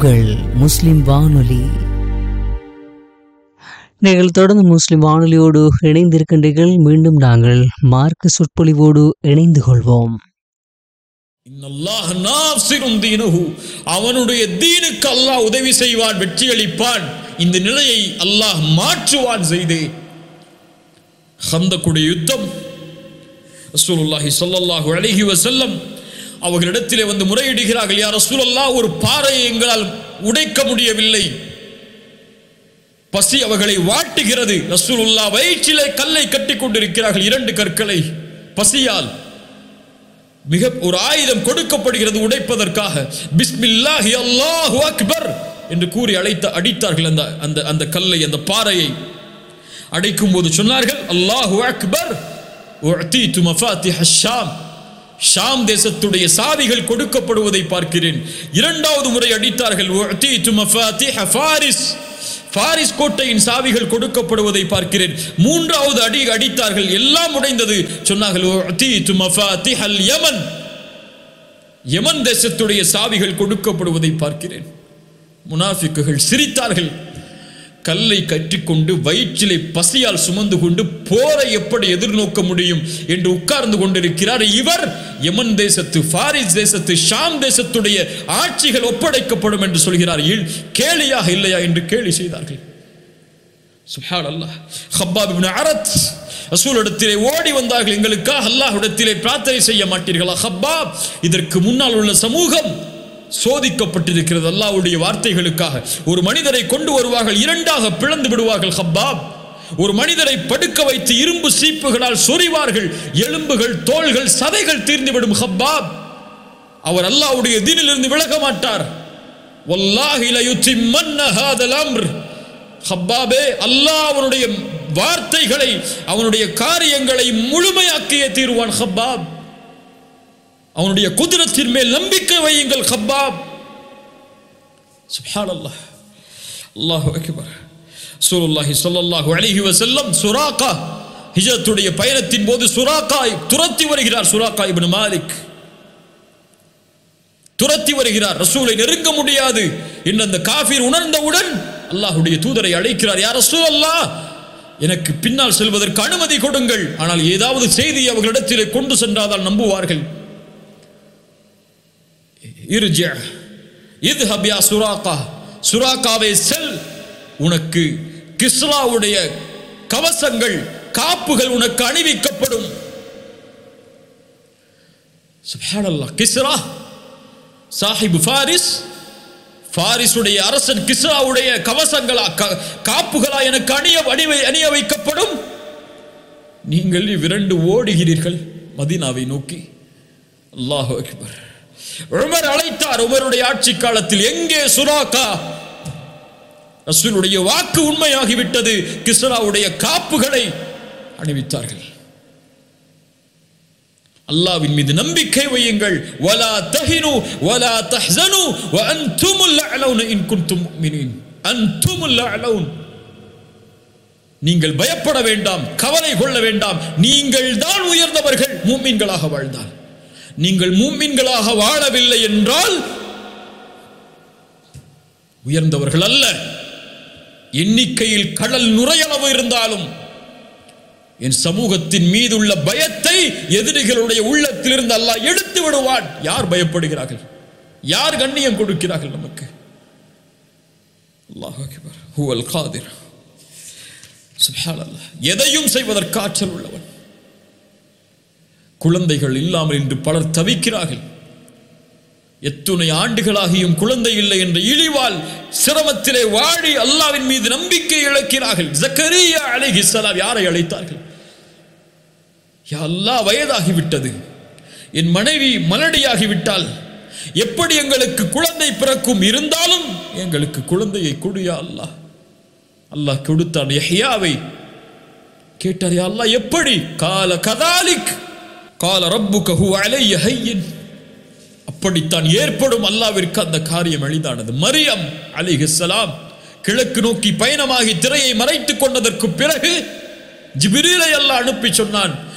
உங்கள் முஸ்லிம் வானொலி நீங்கள் தொடர்ந்து முஸ்லிம் வானொலியோடு இணைந்திருக்கின்றீர்கள் மீண்டும் நாங்கள் மார்க்க சொற்பொழிவோடு இணைந்து கொள்வோம் இன்னல்லாஹ் நாசிரும் தீனஹு அவனுடைய தீனுக்கு அல்லாஹ் உதவி செய்வான் வெற்றி அளிப்பான் இந்த நிலையை அல்லாஹ் மாற்றுவான் செய்தே ஹந்தக்குடைய யுத்தம் ரசூலுல்லாஹி ஸல்லல்லாஹு அலைஹி வஸல்லம் அவர்களிடத்திலே வந்து முறையிடுகிறார்கள் யார் ரசூலல்லாஹ் ஒரு பாறையை எங்களால் உடைக்க முடியவில்லை பசி அவர்களை வாட்டுகிறது ரசூலுல்லாஹ் வயிற்றிலே கல்லை கட்டிக் கொண்டிருக்கிறார்கள் இரண்டு கற்களை பசியால் மிக ஒரு ஆயுதம் கொடுக்கப்படுகிறது உடைப்பதற்காக பிஸ்மில்லாஹி அல்லாஹு அக்பர் என்று கூறி அழைத்த அடித்தார்கள் அந்த அந்த அந்த கல்லை அந்த பாறையை அடைக்கும் போது சொன்னார்கள் அல்லாஹு அக்பர் உஅதீது மஃபாத்திஹ ஷாம் ஷாம் தேசத்துடைய சாவிகள் கொடுக்கப்படுவதை பார்க்கிறேன் இரண்டாவது முறை அடித்தார்கள் உஅதீது மஃபாத்திஹ ஃபாரிஸ் பாரிஸ் கோட்டையின் சாவிகள் கொடுக்கப்படுவதை பார்க்கிறேன் மூன்றாவது அடி அடித்தார்கள் எல்லாம் உடைந்தது சொன்னார்கள் உஅதீது மஃபாத்திஹல் யமன் யமன் தேசத்துடைய சாவிகள் கொடுக்கப்படுவதை பார்க்கிறேன் முனாஃபிக்குகள் சிரித்தார்கள் கல்லை கற்றிக்கொண்டு வயிற்றிலே பசியால் சுமந்து கொண்டு போரை எப்படி எதிர்நோக்க முடியும் என்று உட்கார்ந்து கொண்டிருக்கிறார் இவர் யமன் தேசத்து பாரிஸ் தேசத்து ஷாம் தேசத்துடைய ஆட்சிகள் ஒப்படைக்கப்படும் என்று சொல்கிறார் இல்- கேலியாக இல்லையா என்று கேலி செய்தார்கள் சுப்ஹான் அல்லாஹ் ஹப்பாப் இப்னு அரத் ரசூலிடத்திலே ஓடி வந்தார்கள் எங்களுக்காக அல்லாஹ்விடத்திலே பிரார்த்தனை செய்ய மாட்டீர்களா ஹப்பாப் இதற்கு முன்னால் உள்ள சமூகம் சோதிக்கப்பட்டிருக்கிறது அல்லாஹ்வுடைய வார்த்தைகளுக்காக ஒரு மனிதரை கொண்டு வருவார்கள் இரண்டாக பிளந்து விடுவார்கள் ஹப்பாப் ஒரு மனிதரை படுக்க வைத்து இரும்பு சீப்புகளால் சொறிவார்கள் எலும்புகள் தோள்கள் சதைகள் தீர்ந்துவிடும் ஹப்பாப் அவர் அல்லாஹ்வுடைய தீனிலிருந்து விலக மாட்டார் வல்லாஹி லயுத்திம்மன்ன ஹாதல் அம்ர் ஹப்பாபே அல்லாஹ் அவனுடைய வார்த்தைகளை அவனுடைய காரியங்களை முழுமையாக்கியே தீருவான் ஹப்பாப் அவனுடைய குதிரத்தின் மேல் நம்பிக்கை வையுங்கள் ஹப்பாப் சுப்ஹானல்லாஹ் அல்லாஹு அக்பர் ரசூலுல்லாஹி ஸல்லல்லாஹு அலைஹி வஸல்லம் சுராகா ஹிஜ்ரத்துடைய பயணத்தின் போது சுராகா துரத்தி வருகிறார் சுராகா இப்னு மாலிக் துரத்தி வருகிறார் ரசூலை நெருங்க முடியாது என்று அந்த காஃபிர் உணர்ந்தவுடன் அல்லாஹ்வுடைய தூதரை அழைக்கிறார் யார் ரசூல் அல்லாஹ் எனக்கு பின்னால் செல்வதற்கு அனுமதி கொடுங்கள் ஆனால் ஏதாவது செய்தி அவர்களிடத்திலே கொண்டு சென்றால் நம்புவார்கள் இர்ஜி இத்ஹப் யா சுராகா சுராகாவே செல் உனக்கு கிஸ்ராவுடைய கவசங்கள் காப்புகள் உனக்கு அணிவிக்கப்படும் சுப்ஹானல்லாஹ் கிஸ்ரா சாஹிப் ஃபாரிஸ் ஃபாரிஸுடைய அரசன் கிஸ்ராவுடைய கவசங்களா க- காப்புகளா எனக்கு அணிய அணிவை அணிய வைக்கப்படும் நீங்கள் இவ்விரண்டு ஓடுகிறீர்கள் மதீனாவை நோக்கி அல்லாஹ் அக்பர் உமர் அழைத்தார் உமருடைய ஆட்சி காலத்தில் எங்கே சுராக்கா ரசூலுடைய வாக்கு உண்மையாகிவிட்டது கிஸ்ராவுடைய காப்புகளை அணிவித்தார்கள் அல்லாவின் மீது நம்பிக்கை வையுங்கள் வலா தஹினு வலா தஹ்சனு வ அன்துமுல் அலவுன இன் குன்தும் முஃமினீன் அன்துமுல் அலவுன் நீங்கள் பயப்பட வேண்டாம் கவலை கொள்ள வேண்டாம் நீங்கள் தான் உயர்ந்தவர்கள் மூமின்களாக வாழ்ந்தால் நீங்கள் மூமின்களாக வாழவில்லை என்றால் உயர்ந்தவர்கள் அல்ல எண்ணிக்கையில் கடல் நுரையளவு இருந்தாலும் என் சமூகத்தின் மீதுள்ள பயத்தை எதிரிகளுடைய உள்ளத்திலிருந்து அல்லாஹ் எடுத்து விடுவான் யார் பயப்படுகிறார்கள் யார் கண்ணியம் கொடுக்கிறார்கள் நமக்கு அல்லாஹ் அக்பர் ஹுவல் காதிர் சுப்ஹானல்லாஹ் எதையும் செய்வதற்கு ஆற்றல் உள்ளவன் குழந்தைகள் இல்லாமல் இன்று பலர் தவிக்கிறார்கள் எத்துணை ஆண்டுகளாகியும் குழந்தை இல்லை என்ற இழிவால் சிரமத்திலே வாழி அல்லாவின் மீது நம்பிக்கை இழக்கிறார்கள் ஜக்கரியா அலைஹிஸ்ஸலாம் யாரை அழைத்தார்கள் யா அல்லாஹ் வயதாகிவிட்டது என் மனைவி மலடியாகிவிட்டால் எப்படி எங்களுக்கு குழந்தை பிறக்கும் இருந்தாலும் எங்களுக்கு குழந்தையை கொடுயா அல்லாஹ் அல்லாஹ் கொடுத்தான் யஹ்யாவை கேட்டார் யா அல்லாஹ் எப்படி கால கதாலிக் கால ரப்புக ஹுவ அலைய ஹையின் அப்படித்தான் ஏற்படும் அல்லாவிற்கு அந்த காரியம் எளிதானது மரியம் அலிஹிஸ்ஸலாம் கிழக்கு நோக்கி பயணமாகி திரையை மறைத்துக் கொண்டதற்கு பிறகு ஜிபிரீலை அல்லாஹ் அனுப்பி சொன்னான்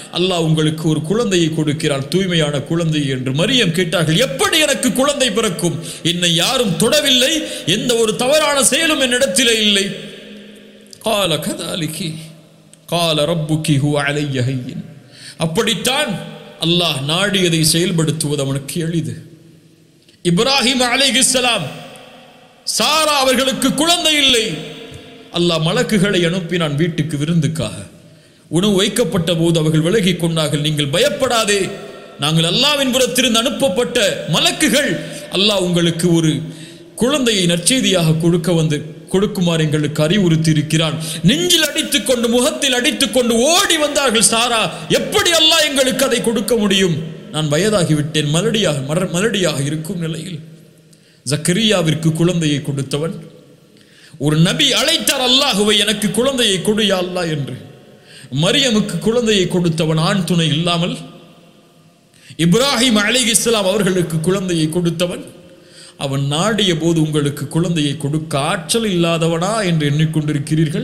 அல்லாஹ் உங்களுக்கு ஒரு குழந்தையை கொடுக்கிறான் தூய்மையான குழந்தை என்று மரியம் கேட்டார்கள் எப்படி எனக்கு குழந்தை பிறக்கும் என்னை யாரும் தொடவில்லை எந்த ஒரு தவறான செயலும் என்னிடத்திலே இல்லை கால கதாலிக்கி கால ரப்புக்கி ஹு அலைய ஹையின் அப்படித்தான் அல்லாஹ் நாடியதை செயல்படுத்துவது அவனுக்கு எளிது இப்ராஹிம் அலைஹிஸ்ஸலாம் சாரா அவர்களுக்கு குழந்தை இல்லை அல்லாஹ் மலக்குகளை அனுப்பினான் வீட்டுக்கு விருந்துக்காக உணவு வைக்கப்பட்ட போது அவர்கள் விலகிக் கொண்டார்கள் நீங்கள் பயப்படாதே நாங்கள் அல்லாவின் புறத்திலிருந்து அனுப்பப்பட்ட மலக்குகள் அல்லாஹ் உங்களுக்கு ஒரு குழந்தையை நற்செய்தியாக கொடுக்க வந்து கொடுக்குமாறு எங்களுக்கு அறிவுறுத்தி இருக்கிறான் நெஞ்சில் அடித்துக் கொண்டு முகத்தில் அடித்துக் கொண்டு ஓடி வந்தார்கள் சாரா எப்படி அல்லாஹ் எங்களுக்கு அதை கொடுக்க முடியும் நான் வயதாகிவிட்டேன் மலடியாக மர மலடியாக இருக்கும் நிலையில் ஜக்கரியாவிற்கு குழந்தையை கொடுத்தவன் ஒரு நபி அழைத்தார் அல்லாஹுவை எனக்கு குழந்தையை கொடு யா அல்லாஹ் என்று மரியமுக்கு குழந்தையை கொடுத்தவன் ஆண் துணை இல்லாமல் இப்ராஹிம் அலி இஸ்லாம் அவர்களுக்கு குழந்தையை கொடுத்தவன் அவன் நாடிய போது உங்களுக்கு குழந்தையை கொடுக்க ஆற்றல் இல்லாதவனா என்று எண்ணிக்கொண்டிருக்கிறீர்கள்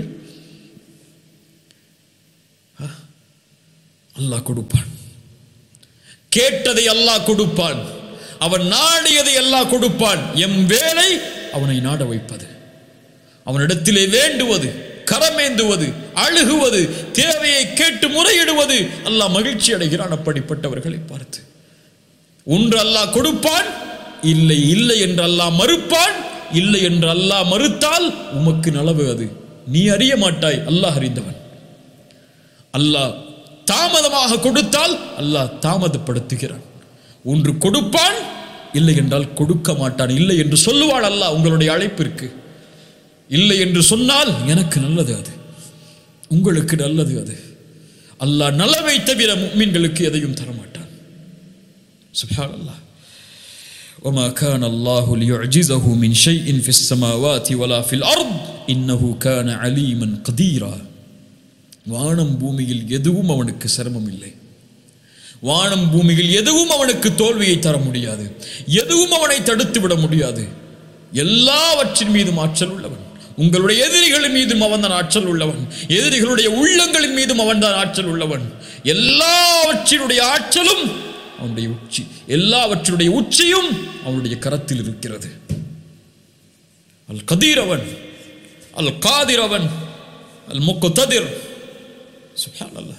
அல்லாஹ் கொடுப்பான் கேட்டதை அல்லாஹ் கொடுப்பான் அவன் நாடியதை அல்லாஹ் கொடுப்பான் எம் வேலை அவனை நாட வைப்பது அவனிடத்திலே வேண்டுவது கரமேந்துவது அழுகுவது தேவையை கேட்டு முறையிடுவது அல்லாஹ் மகிழ்ச்சி அடைகிறான் அப்படிப்பட்டவர்களை பார்த்து ஒன்று அல்லாஹ் கொடுப்பான் இல்லை இல்லை என்று அல்லாஹ் மறுப்பான் இல்லை என்று அல்லாஹ் மறுத்தால் உமக்கு நலவு அது நீ அறிய மாட்டாய் அல்லாஹ் அறிந்தவன் அல்லாஹ் தாமதமாக கொடுத்தால் அல்லாஹ் தாமதப்படுத்துகிறான் ஒன்று கொடுப்பான் இல்லை என்றால் கொடுக்க மாட்டான் இல்லை என்று சொல்லுவாள் அல்லாஹ் உங்களுடைய அழைப்பிற்கு இல்லை என்று சொன்னால் எனக்கு நல்லது அது உங்களுக்கு நல்லது அது அல்லாஹ் நலவை தவிர முக்மீன்களுக்கு எதையும் தரமாட்டான் சுப்ஹான் அல்லாஹ் وما كان الله ليعجزه من شيء في السماوات ولا في الأرض إنه كان عليما قديرا வானம் பூமியில் எதுவும் அவனுக்கு சிரமம் இல்லை வானம் பூமியில் எதுவும் அவனுக்கு தோல்வியை தர முடியாது எதுவும் அவனை தடுத்து விட முடியாது எல்லாவற்றின் மீதும் ஆற்றல் உள்ளவன் உங்களுடைய எதிரிகளின் மீதும் அவன்தான் ஆற்றல் உள்ளவன் எதிரிகளுடைய உள்ளங்களின் மீதும் அவன்தான் ஆற்றல் உள்ளவன் எல்லாவற்றினுடைய ஆற்றலும் அவனுடைய உச்சி எல்லாவற்றினுடைய உச்சியும் அவனுடைய கரத்தில் இருக்கிறது அல் கதீரவன் அல் காதிரவன் அல் முக்குததிர் சுப்ஹானல்லாஹ்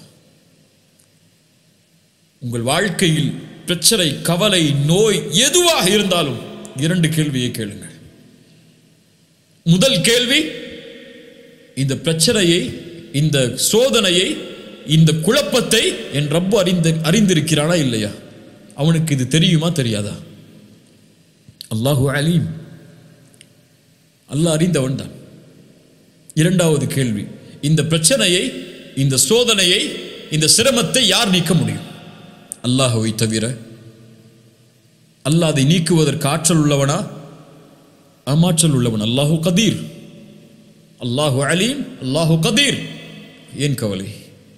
உங்கள் வாழ்க்கையில் பிரச்சனை கவலை நோய் எதுவாக இருந்தாலும் இரண்டு கேள்வியை கேளுங்கள் முதல் கேள்வி இந்த பிரச்சனையை இந்த சோதனையை இந்த குழப்பத்தை என் ரப்பு அறிந்து அறிந்திருக்கிறானா இல்லையா அவனுக்கு இது தெரியுமா தெரியாதா அல்லாஹு அலீம் அல்லாஹ் அறிந்தவன் தான் இரண்டாவது கேள்வி இந்த பிரச்சனையை இந்த சோதனையை இந்த சிரமத்தை யார் நீக்க முடியும் அல்லாஹுவை தவிர அல்லாஹ் அதை நீக்குவதற்கு ஆற்றல் உள்ளவனா ஆமாற்றல் உள்ளவன் அல்லாஹு கதீர் அல்லாஹு அலீம் அல்லாஹு கதீர் ஏன் கவலை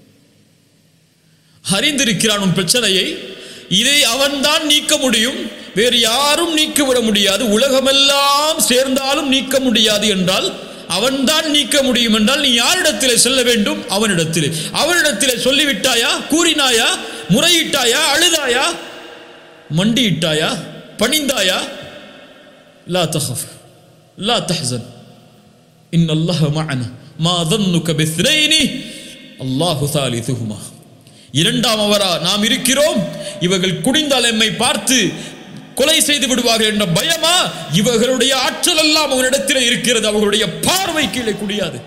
அறிந்திருக்கிறான் உன் பிரச்சனையை இதை அவன்தான் நீக்க முடியும் வேறு யாரும் நீக்கிவிட முடியாது உலகமெல்லாம் சேர்ந்தாலும் நீக்க முடியாது என்றால் அவன்தான் நீக்க முடியும் என்றால் நீ யாரிடத்திலே செல்ல வேண்டும் அவனிடத்திலே அவனிடத்திலே சொல்லிவிட்டாயா கூறினாயா முறையிட்டாயா அழுதாயா மண்டியிட்டாயா பணிந்தாயா லா தஹஃப் லா தஹ்சன் இன் அல்லாஹ் மஅனா மா ظنك باثنين அல்லாஹு ثالثهما இரண்டாம் அவரா நாம் இருக்கிறோம் இவர்கள் குடிந்தால் எம்மை பார்த்து கொலை செய்து விடுவார்கள் என்ற பயமா இவர்களுடைய ஆற்றல் எல்லாம் அவனிடத்தில் இருக்கிறது அவர்களுடைய பார்வை கீழே குடியாது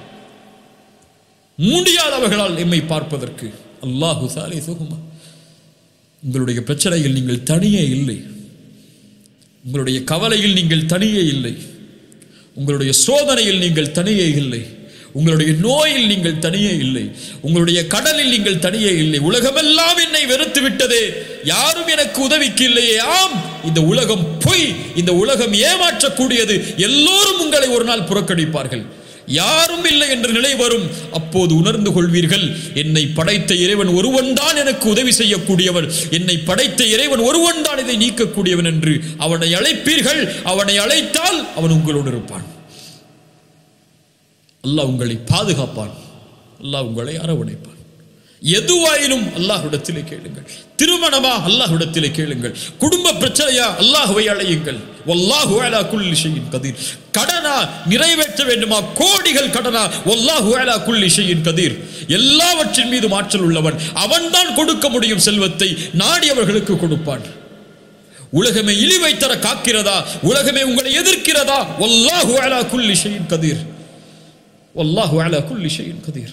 முடியாது அவர்களால் எம்மை பார்ப்பதற்கு அல்லாஹு சாலே சுகுமா உங்களுடைய பிரச்சனையில் நீங்கள் தனியே இல்லை உங்களுடைய கவலையில் நீங்கள் தனியே இல்லை உங்களுடைய சோதனையில் நீங்கள் தனியே இல்லை உங்களுடைய நோயில் நீங்கள் தனியே இல்லை உங்களுடைய கடலில் நீங்கள் தனியே இல்லை உலகமெல்லாம் என்னை வெறுத்து விட்டதே யாரும் எனக்கு உதவிக்கு இல்லையே ஆம் இந்த உலகம் பொய் இந்த உலகம் ஏமாற்றக்கூடியது எல்லோரும் உங்களை ஒரு நாள் புறக்கணிப்பார்கள் யாரும் இல்லை என்ற நிலை வரும் அப்போது உணர்ந்து கொள்வீர்கள் என்னை படைத்த இறைவன் ஒருவன் தான் எனக்கு உதவி செய்யக்கூடியவன் என்னை படைத்த இறைவன் ஒருவன் தான் இதை நீக்கக்கூடியவன் என்று அவனை அழைப்பீர்கள் அவனை அழைத்தால் அவன் உங்களோடு இருப்பான் அல்லாஹ் உங்களை பாதுகாப்பான் அல்லாஹ் உங்களை அரவணைப்பான் எதுவாயினும் அல்லாஹ்விடத்திலே கேளுங்கள் திருமணமா அல்லாஹ்விடத்திலே கேளுங்கள் குடும்ப பிரச்சனையா அல்லாஹ்வை அழையுங்கள் வல்லாஹு அலா குல்லி ஷையின் கதீர் கடனா நிறைவேற்ற வேண்டுமா கோடிகள் கடனா வல்லாஹு அலா குல்லி ஷையின் கதீர் எல்லாவற்றின் மீது ஆற்றல் உள்ளவன் அவன்தான் கொடுக்க முடியும் செல்வத்தை நாடியவர்களுக்கு கொடுப்பான் உலகமே இழிவை தர காக்கிறதா உலகமே உங்களை எதிர்க்கிறதா வல்லாஹு அலா குல்லி ஷையின் கதீர் வல்லாஹு அலா குல்லி ஷையின் கதீர்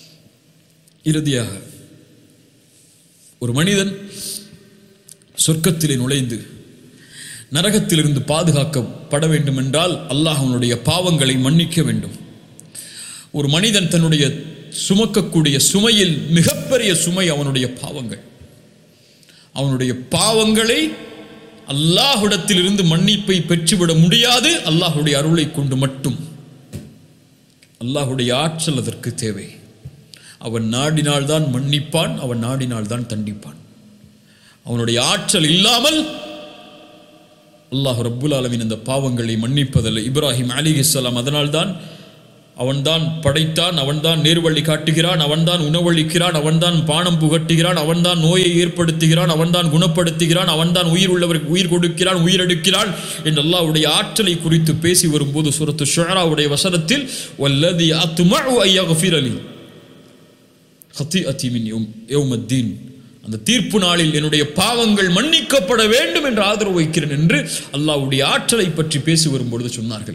இறுதியாக ஒரு மனிதன் சொர்க்கத்திலே நுழைந்து நரகத்திலிருந்து பாதுகாக்கப்பட வேண்டும் என்றால் அல்லாஹ் அவனுடைய பாவங்களை மன்னிக்க வேண்டும் ஒரு மனிதன் தன்னுடைய சுமக்கக்கூடிய சுமையில் மிகப்பெரிய சுமை அவனுடைய பாவங்கள் அவனுடைய பாவங்களை அல்லாஹ்விடத்திலிருந்து மன்னிப்பை பெற்றுவிட முடியாது அல்லாஹ்வுடைய அருளை கொண்டு மட்டும் அல்லாஹ்வுடைய ஆற்றல் அதற்கு தேவை அவன் நாடினால்தான் மன்னிப்பான் அவன் நாடினால்தான் தண்டிப்பான் அவனுடைய ஆற்றல் இல்லாமல் அல்லாஹ் ரப்புல் ஆலமீன் அந்த பாவங்களை மன்னிப்பதில்லை இப்ராஹிம் அலிஹிஸ்ஸலாம் அதனால்தான் அவன்தான் படைத்தான் அவன்தான் நேர்வழி காட்டுகிறான் அவன்தான் உணவளிக்கிறான் அவன்தான் பானம் புகட்டுகிறான் அவன்தான் நோயை ஏற்படுத்துகிறான் அவன்தான் குணப்படுத்துகிறான் அவன்தான் உயிர் உள்ளவருக்கு உயிர் கொடுக்கிறான் உயிரெடுக்கிறான் என்று அல்லாஹ்வுடைய ஆற்றலை குறித்து பேசி வரும்போது சூரத்து ஷுஆராவுடைய வசனத்தில் வல்லதி அத்மஉ ஐயக்ஃபிரலி ஹத்திஅத்தி மின் யௌம் யௌமத்தீன் அந்த தீர்ப்பு நாளில் என்னுடைய பாவங்கள் மன்னிக்கப்பட வேண்டும் என்று ஆதரவு வைக்கிறேன் என்று அல்லாஹ்வுடைய ஆற்றலை பற்றி பேசி வரும்பொழுது சொன்னார்கள்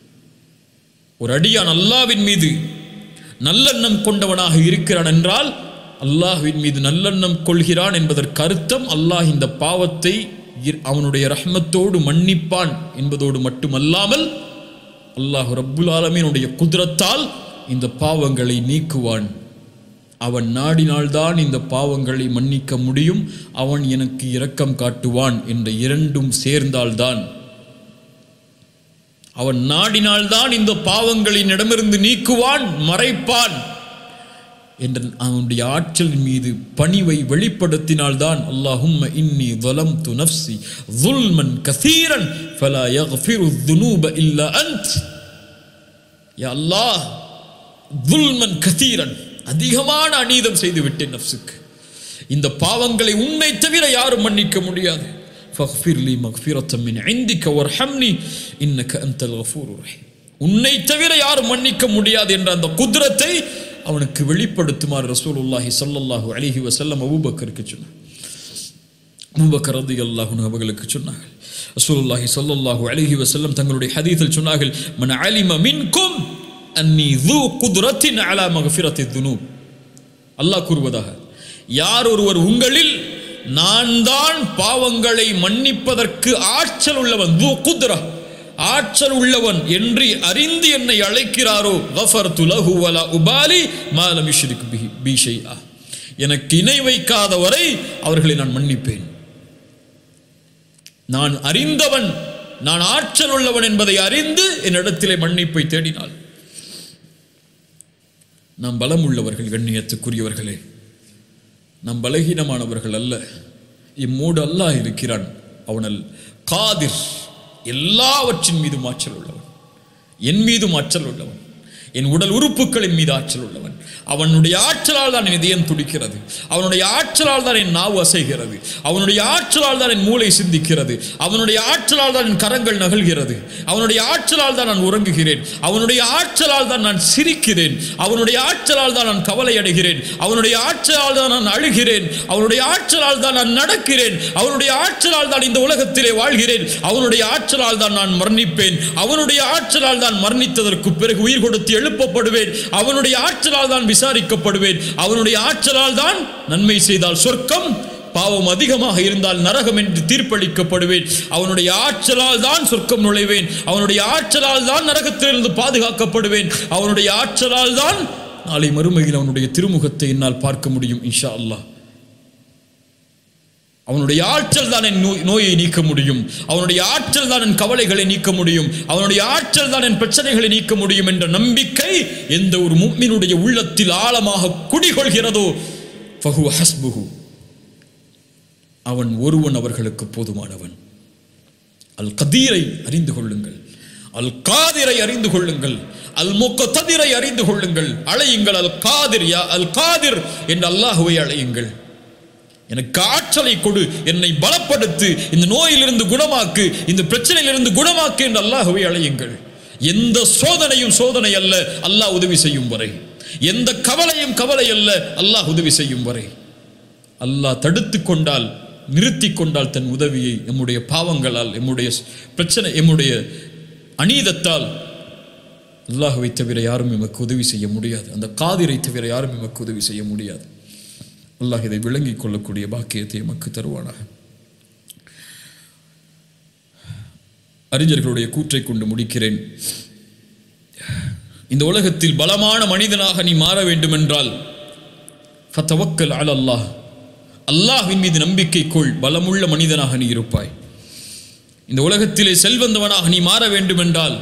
ஒரு அடியான் அல்லாவின் மீது நல்லெண்ணம் கொண்டவனாக இருக்கிறான் என்றால் அல்லாஹ்வின் மீது நல்லெண்ணம் கொள்கிறான் என்பதற்கு அர்த்தம் அல்லாஹ் இந்த பாவத்தை இர்- அவனுடைய ரஹ்மத்தோடு மன்னிப்பான் என்பதோடு மட்டுமல்லாமல் அல்லாஹ் ரப்புல் ஆலமீனுடைய குதிரத்தால் இந்த பாவங்களை நீக்குவான் அவன் நாடினால்தான் இந்த பாவங்களை மன்னிக்க முடியும் அவன் எனக்கு இரக்கம் காட்டுவான் என்ற இரண்டும் சேர்ந்தால்தான் அவன் நாடினால்தான் இந்த பாவங்களின் இடமிருந்து நீக்குவான் மறைப்பான் என்ற அவனுடைய ஆற்றலின் மீது பணிவை வெளிப்படுத்தினால்தான் அல்லாஹும்ம இன்னி ظلمت نفسي ظلما كثيرا فلا يغفر الذنوب الا انت யா அல்லாஹ் ظلما كثيرا அதிகமான அநீதம் செய்து விட்டேன் நஃப்ஸுக்கு இந்த பாவங்களை உன்னை தவிர யாரும் மன்னிக்க முடியாது فاغفر لي مغفرة من عندك وارحمني إنك أنت الغفور الرحيم உன்னை தவிர யாரும் மன்னிக்க முடியாது என்ற அந்த குதிரத்தை அவனுக்கு வெளிப்படுத்துமாறு ரசூலுல்லாஹி ஸல்லல்லாஹு அலைஹி வஸல்லம் அபூபக்கருக்கு சொன்னார் அபூபக்கர் ரலியல்லாஹு அன்ஹு அவர்களுக்கு சொன்னார்கள் ரசூலுல்லாஹி ஸல்லல்லாஹு அலைஹி வஸல்லம் தங்களுடைய ஹதீஸில் சொன்னார்கள் மன் அலிம மின்கும் அன்னி ذو قدرة على مغفرة الذنوب அல்லாஹ் கூறுவதாக யார் ஒருவர் உங்களில் நான் தான் பாவங்களை மன்னிப்பதற்கு ஆற்றல் உள்ளவன் ذو قدرة ஆற்றல் உள்ளவன் என்று அறிந்து என்னை அழைக்கிறாரோ غفرت له ولا உபாலி ما لم يشرك به بي شيئا எனக்கு இணை வைக்காத வரை அவர்களை நான் மன்னிப்பேன் நான் அறிந்தவன் நான் ஆற்றல் உள்ளவன் என்பதை அறிந்து என்னிடத்திலே மன்னிப்பை தேடினாள் நாம் பலம் உள்ளவர்கள் கண்ணியத்துக்குரியவர்களே நாம் பலகீனமானவர்கள் அல்ல இம்மூடு அல்லாஹ் இருக்கிறான் அவனல் காதிர் எல்லாவற்றின் மீதும் ஆற்றல் உள்ளவன் என் மீதும் ஆற்றல் உள்ளவன் என் உடல் உறுப்புகளின் மீது ஆற்றல் உள்ளவன் அவனுடைய ஆற்றலால் தான் என் இதயம் துடிக்கிறது அவனுடைய ஆற்றலால் தான் என் நாவு அசைகிறது அவனுடைய ஆற்றலால் தான் என் மூளை சிந்திக்கிறது அவனுடைய ஆற்றலால் தான் என் கரங்கள் நகல்கிறது அவனுடைய ஆற்றலால் தான் நான் உறங்குகிறேன் அவனுடைய ஆற்றலால் தான் நான் சிரிக்கிறேன் அவனுடைய ஆற்றலால் தான் நான் கவலை அடைகிறேன் அவனுடைய ஆற்றலால் தான் நான் அழுகிறேன் அவனுடைய ஆற்றலால் தான் நான் நடக்கிறேன் அவனுடைய ஆற்றலால் தான் இந்த உலகத்திலே வாழ்கிறேன் அவனுடைய ஆற்றலால் தான் நான் மரணிப்பேன் அவனுடைய ஆற்றலால் தான் மரணித்ததற்கு பிறகு உயிர் கொடுத்து எழுப்பப்படுவேன் அவனுடைய ஆற்றலால் தான் விசாரிக்கப்படுவேன் அவனுடைய ஆற்றலால் தான் நன்மை செய்தால் சொர்க்கம் பாவம் அதிகமாக இருந்தால் நரகம் என்று தீர்ப்பளிக்கப்படுவேன் அவனுடைய ஆற்றலால் தான் சொர்க்கம் நுழைவேன் அவனுடைய ஆற்றலால் தான் நரகத்திலிருந்து பாதுகாக்கப்படுவேன் அவனுடைய ஆற்றலால் தான் நாளை மறுமையில் அவனுடைய திருமுகத்தை என்னால் பார்க்க முடியும் இன்ஷா அல்லாஹ் அவனுடைய ஆற்றல் தான் என் நோய் நோயை நீக்க முடியும் அவனுடைய ஆற்றல் தான் என் கவலைகளை நீக்க முடியும் அவனுடைய ஆற்றல் தான் என் பிரச்சனைகளை நீக்க முடியும் என்ற நம்பிக்கை எந்த ஒரு மும்மினுடைய உள்ளத்தில் ஆழமாக குடிகொள்கிறதோ ஃபஹுவ ஹஸ்புஹு அவன் ஒருவன் அவர்களுக்கு போதுமானவன் அல் கதீரை அறிந்து கொள்ளுங்கள் அல் காதிரை அறிந்து கொள்ளுங்கள் அல் முக்கத்ததிரை அறிந்து கொள்ளுங்கள் அழையுங்கள் அல் காதிர் யா அல் காதிர் என்று அல்லாஹுவை அழையுங்கள் எனக்கு ஆற்றலை கொடு என்னை பலப்படுத்து இந்த நோயிலிருந்து குணமாக்கு இந்த பிரச்சனையிலிருந்து குணமாக்கு என்று அல்லாஹுவை அழையுங்கள் எந்த சோதனையும் சோதனை அல்ல அல்லாஹ் உதவி செய்யும் வரை எந்த கவலையும் கவலை அல்ல அல்லாஹ் உதவி செய்யும் வரை அல்லாஹ் தடுத்து கொண்டால் நிறுத்தி கொண்டால் தன் உதவியை எம்முடைய பாவங்களால் எம்முடைய பிரச்சனை எம்முடைய அநீதத்தால் அல்லாஹுவை தவிர யாரும் எமக்கு உதவி செய்ய முடியாது அந்த காதிரை தவிர யாரும் எமக்கு உதவி செய்ய முடியாது அல்லாஹ் இதை விளங்கிக் கொள்ளக்கூடிய பாக்கியத்தை எமக்கு தருவானாக அறிஞர்களுடைய கூற்றை கொண்டு முடிக்கிறேன் இந்த உலகத்தில் பலமான மனிதனாக நீ மாற வேண்டுமென்றால் ஃபத்தவக்கல் அல அல்லாஹ் அல்லாஹ்வின் மீது நம்பிக்கை கொள் பலமுள்ள மனிதனாக நீ இருப்பாய் இந்த உலகத்திலே செல்வந்தவனாக நீ மாற வேண்டுமென்றால்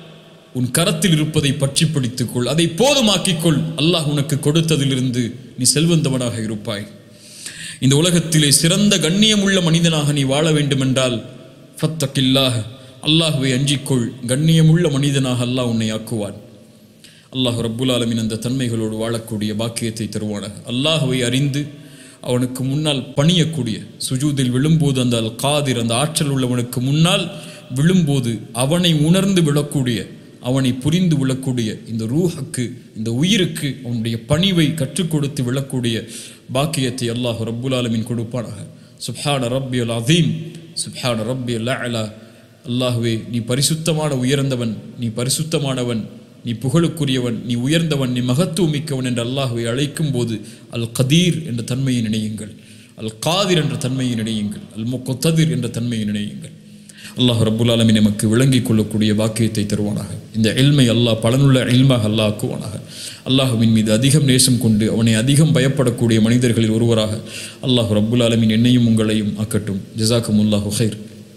உன் கரத்தில் இருப்பதை பற்றி பிடித்துக்கொள் அதை போதுமாக்கிக்கொள் அல்லாஹ் உனக்கு கொடுத்ததிலிருந்து நீ செல்வந்தவனாக இருப்பாய் இந்த உலகத்திலே சிறந்த கண்ணியமுள்ள மனிதனாக நீ வாழ வேண்டுமென்றால் ஃபத்தக்கில்லாஹ் அல்லாஹுவை அஞ்சிக்கொள் கண்ணியமுள்ள மனிதனாக அல்லாஹ் உன்னை ஆக்குவான் அல்லாஹ் ரப்புல் ஆலமின் அந்த தன்மைகளோடு வாழக்கூடிய பாக்கியத்தை தருவானாக அல்லாஹுவை அறிந்து அவனுக்கு முன்னால் பணியக்கூடிய சுஜூதில் விழும்போது அந்த அல் காதிர் அந்த ஆற்றல் உள்ளவனுக்கு முன்னால் விழும்போது அவனை உணர்ந்து விழக்கூடிய அவனை புரிந்து விழக்கூடிய இந்த ரூஹுக்கு இந்த உயிருக்கு அவனுடைய பணிவை கற்றுக் கொடுத்து விழக்கூடிய பாக்கியத்தை அல்லாஹ் ரப்புல் ஆலமின் கொடுப்பானாக சுப்ஹான ரப்பி அல் அதீம் சுப்ஹான ரப்பி அல் அலா அல்லாஹுவே நீ பரிசுத்தமான உயர்ந்தவன் நீ பரிசுத்தமானவன் நீ புகழுக்குரியவன் நீ உயர்ந்தவன் நீ மகத்துவமிக்கவன் என்று அல்லாஹுவை அழைக்கும் போது அல் கதீர் என்ற தன்மையை நினையுங்கள் அல் காதிர் என்ற தன்மையை நினையுங்கள் அல் முக்கொத்ததிர் என்ற தன்மையை நினையுங்கள் அல்லாஹ் ரப்புல் ஆலமின் நமக்கு விளங்கிக் கொள்ளக்கூடிய பாக்கியத்தை தருவானாக இந்த எல்மை அல்லாஹ் பலனுள்ள எல்மாக அல்லாஹ் ஆக்குவானாக அல்லாஹுவின் மீது அதிகம் நேசம் கொண்டு அவனை அதிகம் பயப்படக்கூடிய மனிதர்களில் ஒருவராக அல்லாஹ் ரப்புல் ஆலமின் என்னையும் உங்களையும் ஆக்கட்டும் ஜிசாக்கும் அல்லாஹு ஹைர்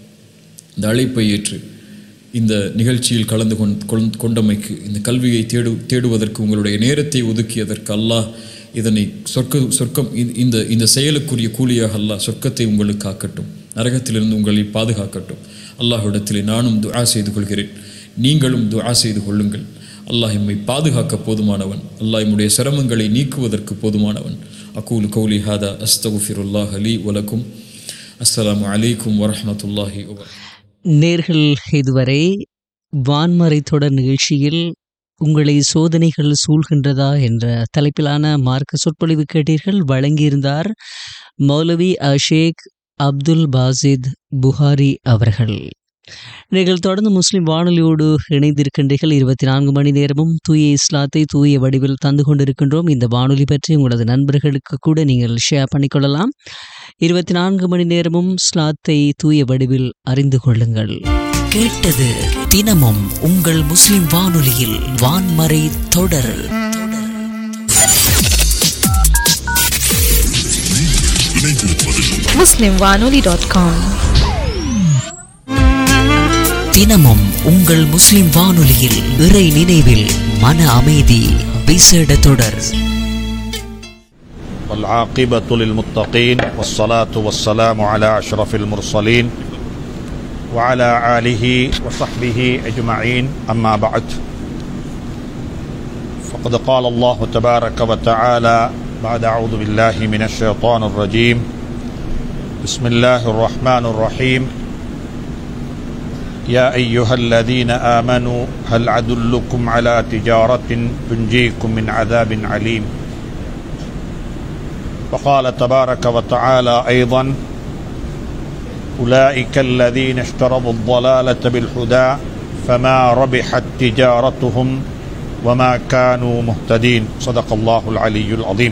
இந்த அழைப்பை ஏற்று இந்த நிகழ்ச்சியில் கலந்து கொண் கொண்டமைக்கு இந்த கல்வியை தேடு தேடுவதற்கு உங்களுடைய நேரத்தை ஒதுக்கியதற்கு அல்லாஹ் இதனை சொர்க்க சொர்க்கம் இந்த இந்த செயலுக்குரிய கூலியாக அல்லாஹ் சொர்க்கத்தை உங்களுக்கு ஆக்கட்டும் நரகத்திலிருந்து உங்களை பாதுகாக்கட்டும் அல்லாஹ்விடத்திலே நானும் துஆ செய்து கொள்கிறேன் நீங்களும் துஆ செய்து கொள்ளுங்கள் அல்லாஹ் எம்மை பாதுகாக்க போதுமானவன் அல்லாஹ் எம்முடைய சிரமங்களை நீக்குவதற்கு போதுமானவன் அகூல் கௌலி ஹாதா அஸ்தகுஃபிருல்லாஹ் அலி வலக்கும் அஸ்ஸலாமு அலைக்கும் வரஹமத்துல்லாஹி வபரகாத்துஹு நேர்கள் இதுவரை வான்மறை தொடர் நிகழ்ச்சியில் உங்களை சோதனைகள் சூழ்கின்றதா என்ற தலைப்பிலான மார்க்க சொற்பொழிவு கேட்டீர்கள் வழங்கியிருந்தார் மௌலவி அஷேக் அப்துல் பாசித் புகாரி அவர்கள் நீங்கள் தொடர்ந்து முஸ்லிம் வானொலியோடு இணைந்திருக்கின்றீர்கள் இருபத்தி நான்கு மணி நேரமும் தூய இஸ்லாத்தை தூய வடிவில் தந்து கொண்டிருக்கின்றோம் இந்த வானொலி பற்றி உங்களது நண்பர்களுக்கு கூட நீங்கள் ஷேர் பண்ணிக்கொள்ளலாம் இருபத்தி நான்கு மணி நேரமும் ஸ்லாத்தை தூய வடிவில் அறிந்து கொள்ளுங்கள் கேட்டது தினமும் உங்கள் முஸ்லிம் வானொலியில் வான்மறை தொடர் muslimwanoli.com தினமும் உங்கள் முஸ்லிம் வானொலியில் இறை நினைவில் மன அமைதி விசேட தொடர் والعاقبة للمتقين والصلاة والسلام على أشرف المرسلين وعلى آله وصحبه أجمعين أما بعد فقد قال الله تبارك وتعالى بعد أعوذ بالله من الشيطان الرجيم بسم الله الرحمن الرحيم يا أيها الذين آمنوا هل أدلكم على تجارة تنجيكم من عذاب عليم وقال تبارك وتعالى أيضا أولئك الذين اشتروا الضلالة بالهدى فما ربحت تجارتهم وما كانوا مهتدين صدق الله العلي العظيم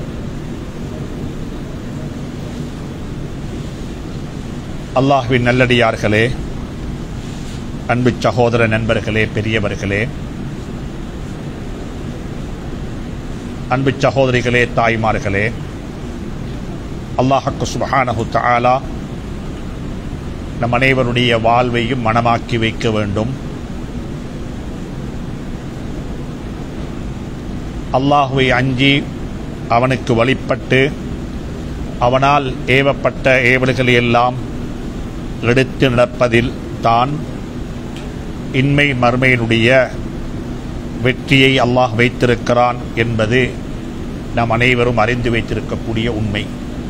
அல்லாஹ்வின் நல்லடியார்களே அன்பு சகோதர நண்பர்களே பெரியவர்களே அன்பு சகோதரிகளே தாய்மார்களே அல்லாஹக்கு சுபஹானஹு தஆலா நம் அனைவருடைய வாழ்வையும் மனமாக்கி வைக்க வேண்டும் அல்லாஹுவை அஞ்சி அவனுக்கு வழிபட்டு அவனால் ஏவப்பட்ட ஏவல்களை எல்லாம் எடுத்து நடப்பதில் தான் இன்மை மறுமையினுடைய வெற்றியை அல்லாஹ் வைத்திருக்கிறான் என்பது நாம் அனைவரும் அறிந்து வைத்திருக்கக்கூடிய உண்மை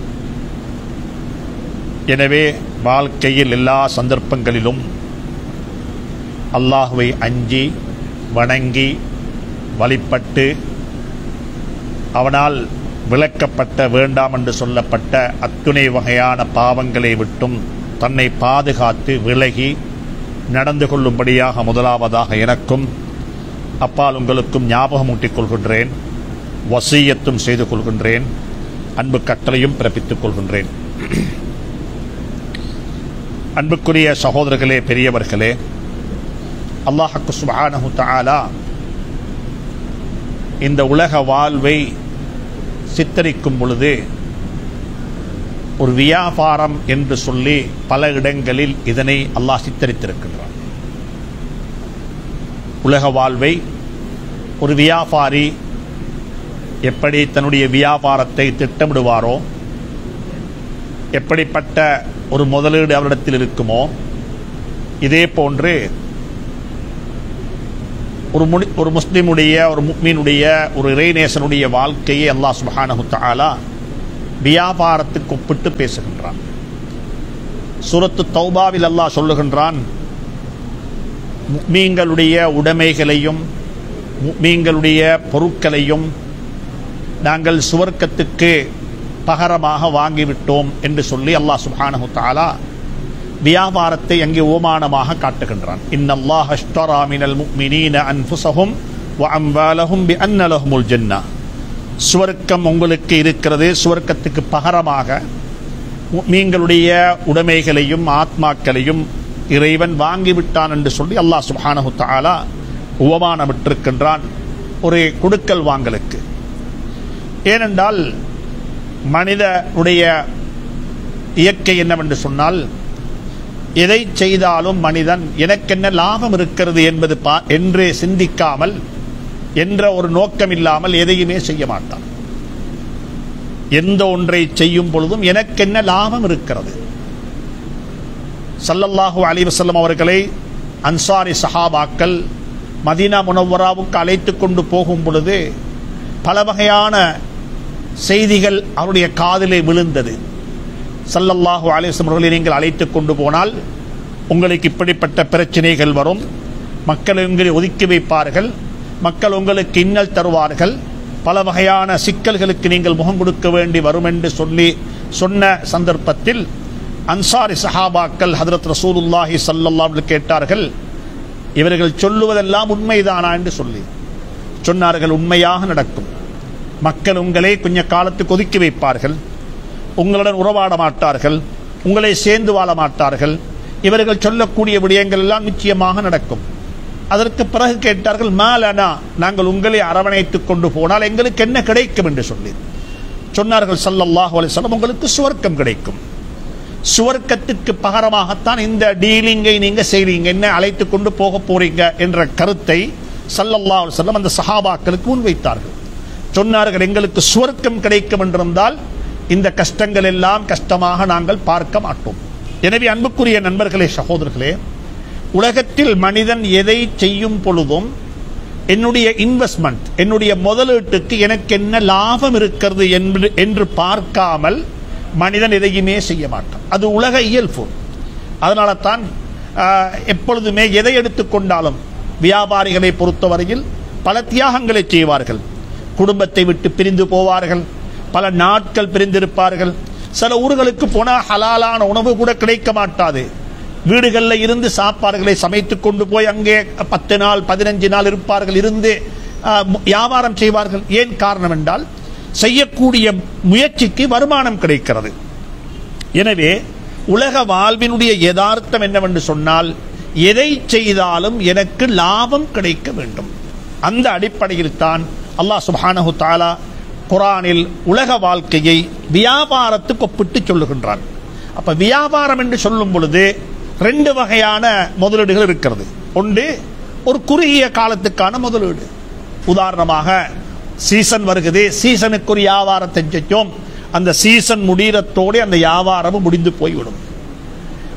எனவே வாழ்க்கையில் எல்லா சந்தர்ப்பங்களிலும் அல்லாஹுவை அஞ்சி வணங்கி வழிபட்டு அவனால் விளக்கப்பட்ட வேண்டாம் என்று சொல்லப்பட்ட அத்துணை வகையான பாவங்களை விட்டும் தன்னை பாதுகாத்து விலகி நடந்து கொள்ளும்படியாக முதலாவதாக எனக்கும் அப்பால் உங்களுக்கும் ஞாபகமூட்டிக் கொள்கின்றேன் வசீயத்தும் செய்து கொள்கின்றேன் அன்பு கட்டளையும் பிறப்பித்துக் கொள்கின்றேன் அன்புக்குரிய சகோதரர்களே பெரியவர்களே அல்லாஹக்கு சுபானஹு தஆலா இந்த உலக வாழ்வை சித்தரிக்கும் பொழுது ஒரு வியாபாரம் என்று சொல்லி பல இடங்களில் இதனை அல்லாஹ் சித்தரித்திருக்கின்றான் உலக வாழ்வை ஒரு வியாபாரி எப்படி தன்னுடைய வியாபாரத்தை திட்டமிடுவாரோ எப்படிப்பட்ட ஒரு முதலீடு அவரிடத்தில் இருக்குமோ இதே போன்று ஒரு முடி ஒரு முஸ்லிமுடைய ஒரு முக்மீனுடைய ஒரு இறைநேசனுடைய வாழ்க்கையை அல்லாஹ் சுப்ஹானஹு தஆலா வியாபாரத்துக்கு ஒப்பிட்டு பேசுகின்றான் சூரத்து தௌபாவில் அல்லாஹ் சொல்லுகின்றான் முக்மீன்களுடைய உடைமைகளையும் முக்மீன்களுடைய பொருட்களையும் நாங்கள் சுவர்க்கத்துக்கு பகரமாக வாங்கிவிட்டோம் என்று சொல்லி அல்லாஹ் சுப்ஹானஹு தஆலா வியாபாரத்தை அங்கே ஓமானமாக காட்டுகின்றான் இன்னல்லாஹ் அஷ்டரா மினல் முஃமினீன அன்ஃபுஸஹும் வ அம்வாலஹும் பிஅன்ன லஹுமுல் ஜன்னah சுவர்க்கம் உங்களுக்கு இருக்கிறது சுவர்க்கத்துக்கு பகரமாக மீங்களுடைய உடைமைகளையும் ஆத்மாக்களையும் இறைவன் வாங்கிவிட்டான் என்று சொல்லி அல்லாஹ் சுப்ஹானஹு தஆலா உபமானமிட்டிருக்கின்றான் ஒரு கொடுக்கல் வாங்கலுக்கு ஏனென்றால் மனிதனுடைய இயற்கை என்னவென்று சொன்னால் எதை செய்தாலும் மனிதன் எனக்கென்ன லாபம் இருக்கிறது என்பது பா என்று சிந்திக்காமல் என்ற ஒரு நோக்கம் இல்லாமல் எதையுமே செய்ய மாட்டான் எந்த ஒன்றை செய்யும் பொழுதும் எனக்கென்ன லாபம் இருக்கிறது சல்லல்லாஹு அலைஹி வஸல்லம் அவர்களை அன்சாரி சஹாபாக்கள் மதீனா முனவ்வராவுக்கு அழைத்து கொண்டு போகும் பொழுது பல வகையான செய்திகள் அவருடைய காதிலே விழுந்தது சல்லல்லாஹு அலிஸ்லம் அவர்களை நீங்கள் அழைத்து கொண்டு போனால் உங்களுக்கு இப்படிப்பட்ட பிரச்சனைகள் வரும் மக்கள் உங்களை ஒதுக்கி வைப்பார்கள் மக்கள் உங்களுக்கு இன்னல் தருவார்கள் பல வகையான சிக்கல்களுக்கு நீங்கள் முகம் கொடுக்க வேண்டி வரும் என்று சொல்லி சொன்ன சந்தர்ப்பத்தில் அன்சாரி சஹாபாக்கள் ஹதரத் ரசூலுல்லாஹி ஸல்லல்லாஹு கேட்டார்கள் இவர்கள் சொல்லுவதெல்லாம் உண்மைதானா என்று சொல்லி சொன்னார்கள் உண்மையாக நடக்கும் மக்கள் உங்களை கொஞ்ச காலத்துக்கு ஒதுக்கி வைப்பார்கள் உங்களுடன் உறவாட மாட்டார்கள் உங்களை சேர்ந்து வாழ மாட்டார்கள் இவர்கள் சொல்லக்கூடிய விடயங்கள் எல்லாம் நிச்சயமாக நடக்கும் அதற்கு பிறகு கேட்டார்கள் மாலனா நாங்கள் உங்களை அரவணைத்துக் கொண்டு போனால் எங்களுக்கு என்ன கிடைக்கும் என்று சொல்லி சொன்னார்கள் சல்லல்லாஹு அலைஹி வஸல்லம் உங்களுக்கு சுவர்க்கம் கிடைக்கும் சுவர்க்கத்துக்கு பகரமாகத்தான் இந்த டீலிங்கை நீங்க செய்றீங்க என்ன அழைத்து கொண்டு போக போறீங்க என்ற கருத்தை சல்லல்லாஹு அலைஹி வஸல்லம் அந்த சஹாபாக்களுக்கு முன்வைத்தார்கள் சொன்னார்கள் எங்களுக்கு சுவர்க்கம் கிடைக்கும் என்றிருந்தால் இந்த கஷ்டங்கள் எல்லாம் கஷ்டமாக நாங்கள் பார்க்க மாட்டோம் எனவே அன்புக்குரிய நண்பர்களே சகோதரர்களே உலகத்தில் மனிதன் எதை செய்யும் பொழுதும் என்னுடைய இன்வெஸ்ட்மெண்ட் என்னுடைய முதலீட்டுக்கு எனக்கு என்ன லாபம் இருக்கிறது என்று என்று பார்க்காமல் மனிதன் எதையுமே செய்ய மாட்டான் அது உலக இயல்பு அதனால தான் ஆஹ், எப்பொழுதுமே எதை எடுத்துக்கொண்டாலும் வியாபாரிகளை பொறுத்தவரையில் பல தியாகங்களை செய்வார்கள் குடும்பத்தை விட்டு பிரிந்து போவார்கள் பல நாட்கள் பிரிந்திருப்பார்கள் சில ஊர்களுக்கு போனால் ஹலாலான உணவு கூட கிடைக்க மாட்டாது வீடுகளில் இருந்து சாப்பாடுகளை சமைத்து கொண்டு போய் அங்கே பத்து நாள் பதினஞ்சு நாள் இருப்பார்கள் இருந்து ஆஹ், மு- வியாபாரம் செய்வார்கள் ஏன் காரணம் என்றால் செய்யக்கூடிய முயற்சிக்கு வருமானம் கிடைக்கிறது எனவே உலக வாழ்வினுடைய யதார்த்தம் என்னவென்று சொன்னால் எதை செய்தாலும் எனக்கு லாபம் கிடைக்க வேண்டும் அந்த அடிப்படையில் தான் அல்லாஹ் சுப்ஹானஹு தஆலா குரானில் உலக வாழ்க்கையை வியாபாரத்துக்கு ஒப்பிட்டு சொல்லுகின்றான் அப்ப வியாபாரம் என்று சொல்லும் பொழுது ரெண்டு வகையான முதலீடுகள் இருக்கிறது ஒன்று ஒரு குறுகிய காலத்துக்கான முதலீடு உதாரணமாக சீசன் வருகிறது சீசனுக்கு ஒரு வியாபாரத்தை செஞ்சோம் அந்த சீசன் முடிகிறத்தோடு அந்த வியாபாரமும் முடிந்து போய்விடும்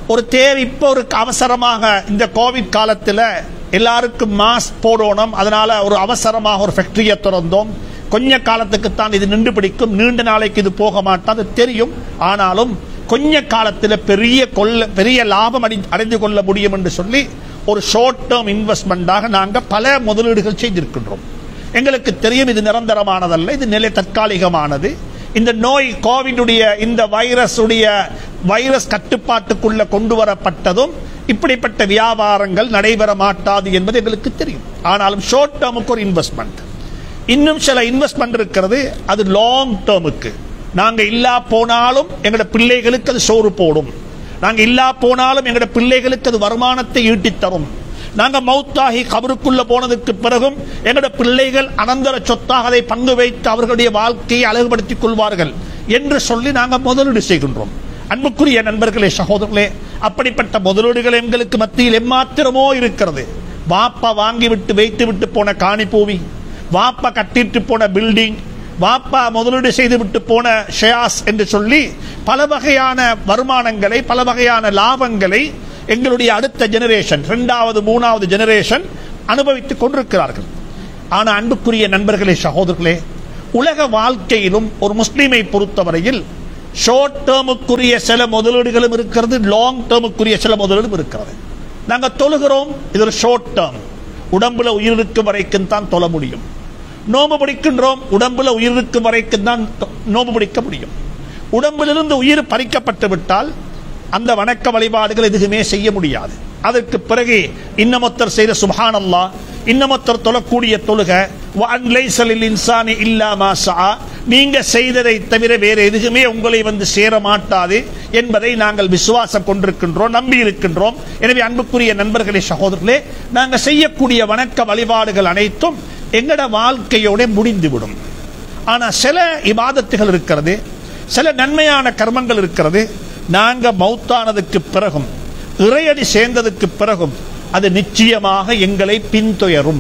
ஒரு தேவை இப்போ ஒரு அவசரமாக இந்த கோவிட் காலத்தில் எல்லாருக்கும் மாஸ்க் போடணும் அதனால ஒரு அவசரமாக ஒரு ஃபேக்டரியை திறந்தோம் கொஞ்ச காலத்துக்கு தான் இது நின்று பிடிக்கும் நீண்ட நாளைக்கு இது போக மாட்டாது தெரியும் ஆனாலும் கொஞ்ச காலத்தில் பெரிய கொள்ள பெரிய லாபம் அடை அடைந்து கொள்ள முடியும் என்று சொல்லி ஒரு ஷார்ட் டேர்ம் இன்வெஸ்ட்மெண்டாக நாங்கள் பல முதலீடுகள் செய்திருக்கின்றோம் எங்களுக்கு தெரியும் இது நிரந்தரமானதல்ல இது நிலை தற்காலிகமானது இந்த நோய் கோவிடுடைய இந்த வைரஸ் உடைய வைரஸ் கட்டுப்பாட்டுக்குள்ள கொண்டு வரப்பட்டதும் இப்படிப்பட்ட வியாபாரங்கள் நடைபெற மாட்டாது என்பது எங்களுக்கு தெரியும் ஆனாலும் ஷார்ட் டேர்முக்கு ஒரு இன்வெஸ்ட்மெண்ட் இன்னும் சில இன்வெஸ்ட்மெண்ட் இருக்கிறது அது லாங் டேர்முக்கு நாங்க இல்லா போனாலும் எங்களோட பிள்ளைகளுக்கு அது சோறு போடும் நாங்க இல்லா போனாலும் எங்களோட பிள்ளைகளுக்கு அது வருமானத்தை ஈட்டித் தரும் நாங்க மௌத்தாகி கபருக்குள்ள போனதுக்கு பிறகும் எங்களோட பிள்ளைகள் அனந்தர சொத்தாக அதை பங்கு வைத்து அவர்களுடைய வாழ்க்கையை அழகுபடுத்திக் கொள்வார்கள் என்று சொல்லி நாங்க முதலீடு செய்கின்றோம் அன்புக்குரிய நண்பர்களே சகோதரர்களே அப்படிப்பட்ட முதலீடுகள் எங்களுக்கு மத்தியில் எம்மாத்திரமோ இருக்கிறது வாப்பா வாங்கி விட்டு வைத்து விட்டு போன காணி பூமி வாப்பா கட்டிட்டு போன பில்டிங் வாப்பா முதலீடு செய்து விட்டு போன ஷேயாஸ் என்று சொல்லி பல வகையான வருமானங்களை பல வகையான லாபங்களை எங்களுடைய அடுத்த ஜெனரேஷன் இரண்டாவது மூணாவது ஜெனரேஷன் அனுபவித்துக் கொண்டிருக்கிறார்கள் ஆனா அன்புக்குரிய நண்பர்களே சகோதரர்களே உலக வாழ்க்கையிலும் ஒரு முஸ்லீமை பொறுத்தவரையில் ஷார்ட் டேர்முக்குரிய சில முதலீடுகளும் இருக்கிறது லாங் டேர்முக்குரிய சில முதலீடும் இருக்கிறது நாங்க தொழுகிறோம் இது ஒரு ஷார்ட் டேர்ம் உடம்புல உயிர் இருக்கும் வரைக்கும் தான் தொழ முடியும் நோம்பு பிடிக்கின்றோம் உடம்புல உயிர் இருக்கும் வரைக்கும் தான் தொ- நோம்பு பிடிக்க முடியும் உடம்பிலிருந்து உயிர் பறிக்கப்பட்டு விட்டால் அந்த வணக்க வழிபாடுகள் எதுவுமே செய்ய முடியாது அதற்கு பிறகு இன்னமொத்தர் செய்த சுபஹான் அல்லாஹ் இன்னமொத்தர் தொழக்கூடிய தொழுக வஅன் லைஸ லில் இன்சானி இல்லா மா ஸஆ. நீங்க செய்ததை தவிர வேற எதுவுமே உங்களை வந்து சேர மாட்டாது என்பதை நாங்கள் விசுவாசம் கொண்டிருக்கின்றோம் நம்பி இருக்கின்றோம் எனவே அன்புக்குரிய நண்பர்களே சகோதரர்களே நாங்க செய்யக்கூடிய வணக்க வழிபாடுகள் அனைத்தும் எங்கட வாழ்க்கையோட முடிந்துவிடும் ஆனா சில இபாதத்துகள் இருக்கிறது சில நன்மையான கர்மங்கள் இருக்கிறது நாங்க மௌத்தானதுக்கு பிறகும் இறையடி சேர்ந்ததுக்கு பிறகும் அது நிச்சயமாக எங்களை பின்துயரும்